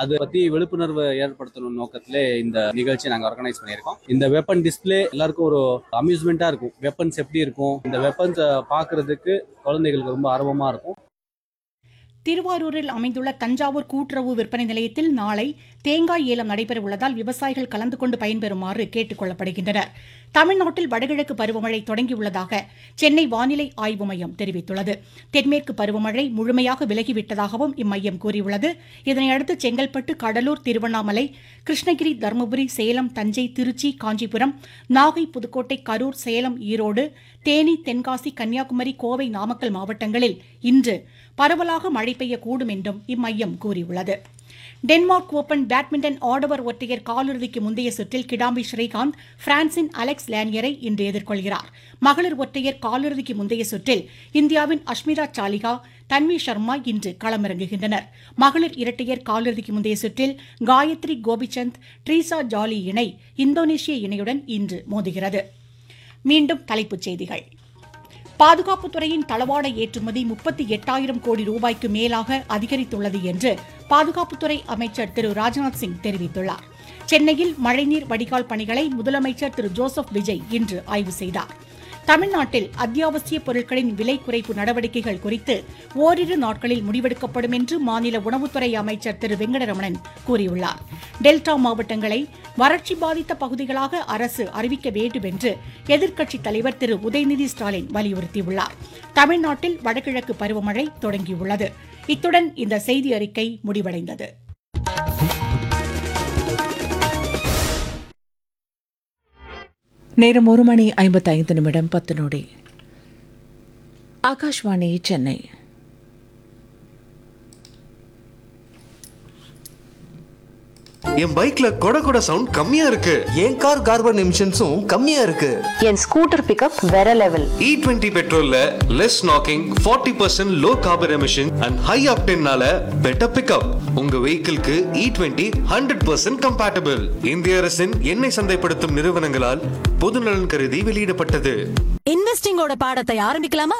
அதை பத்தி விழிப்புணர்வு ஏற்படுத்தணும் நோக்கத்திலே இந்த நிகழ்ச்சியை நாங்க ஆர்கனைஸ் பண்ணியிருக்கோம் இந்த வெப்பன் டிஸ்ப்ளே எல்லாருக்கும் ஒரு அம்யூஸ்மெண்டா இருக்கும் வெப்பன்ஸ் எப்படி இருக்கும் இந்த வெப்பன்ஸ் பார்க்கிறதுக்கு குழந்தைகளுக்கு ரொம்ப ஆர்வமா இருக்கும் திருவாரூரில் அமைந்துள்ள தஞ்சாவூர் கூட்டுறவு விற்பனை நிலையத்தில் நாளை தேங்காய் ஏலம் நடைபெற உள்ளதால் விவசாயிகள் கலந்து கொண்டு பயன்பெறுமாறு கேட்டுக் கொள்ளப்படுகின்றனர் தமிழ்நாட்டில் வடகிழக்கு பருவமழை தொடங்கியுள்ளதாக சென்னை வானிலை ஆய்வு மையம் தெரிவித்துள்ளது தென்மேற்கு பருவமழை முழுமையாக விலகிவிட்டதாகவும் இம்மையம் கூறியுள்ளது இதனையடுத்து செங்கல்பட்டு கடலூர் திருவண்ணாமலை கிருஷ்ணகிரி தருமபுரி சேலம் தஞ்சை திருச்சி காஞ்சிபுரம் நாகை புதுக்கோட்டை கரூர் சேலம் ஈரோடு தேனி தென்காசி கன்னியாகுமரி கோவை நாமக்கல் மாவட்டங்களில் இன்று பரவலாக மழை பெய்யக்கூடும் என்றும் இம்மையம் கூறியுள்ளது டென்மார்க் ஓபன் பேட்மிண்டன் ஆடவர் ஒற்றையர் காலிறுதிக்கு முந்தைய சுற்றில் கிடாம்பி ஸ்ரீகாந்த் பிரான்சின் அலெக்ஸ் லேனியரை இன்று எதிர்கொள்கிறார் மகளிர் ஒற்றையர் காலிறுதிக்கு முந்தைய சுற்றில் இந்தியாவின் அஷ்மிரா சாலிகா தன்வி சர்மா இன்று களமிறங்குகின்றனர் மகளிர் இரட்டையர் காலிறுதிக்கு முந்தைய சுற்றில் காயத்ரி கோபிச்சந்த் ட்ரீசா ஜாலி இணை இந்தோனேஷிய இணையுடன் இன்று மோதுகிறது மீண்டும் தலைப்புச் செய்திகள் பாதுகாப்புத் துறையின் தளவாட ஏற்றுமதி முப்பத்தி எட்டாயிரம் கோடி ரூபாய்க்கு மேலாக அதிகரித்துள்ளது என்று பாதுகாப்புத்துறை அமைச்சர் திரு ராஜ்நாத் சிங் தெரிவித்துள்ளார் சென்னையில் மழைநீர் வடிகால் பணிகளை முதலமைச்சர் திரு ஜோசப் விஜய் இன்று ஆய்வு செய்தார் தமிழ்நாட்டில் அத்தியாவசிய பொருட்களின் விலை குறைப்பு நடவடிக்கைகள் குறித்து ஓரிரு நாட்களில் முடிவெடுக்கப்படும் என்று மாநில உணவுத்துறை அமைச்சர் திரு வெங்கடரமணன் கூறியுள்ளார் டெல்டா மாவட்டங்களை வறட்சி பாதித்த பகுதிகளாக அரசு அறிவிக்க வேண்டும் என்று எதிர்க்கட்சித் தலைவர் திரு உதயநிதி ஸ்டாலின் வலியுறுத்தியுள்ளார் தமிழ்நாட்டில் வடகிழக்கு பருவமழை தொடங்கியுள்ளது இத்துடன் இந்த செய்தி அறிக்கை முடிவடைந்தது நேரம் ஒரு மணி ஐம்பத்தைந்து நிமிடம் பத்து நொடி ஆகாஷ்வாணி சென்னை என் பைக்ல கொட கொட சவுண்ட் கம்மியா இருக்கு என் கார் கார்பன் எமிஷன்ஸும் கம்மியா இருக்கு என் ஸ்கூட்டர் பிக்கப் வேற லெவல் இ டுவெண்ட்டி பெட்ரோல்ல less knocking forty percent low carbon emission and high அப்டென்னால பெட்டர் பிக்கப் உங்க வெஹிக்கிள்க்கு E twenty hundred percent compatible இந்திய அரசின் எண்ணெய் சந்தைப்படுத்தும் நிறுவனங்களால் பொதுநலன் கருதி வெளியிடப்பட்டது இன்வெஸ்டிங்கோட பாடத்தை ஆரம்பிக்கலாமா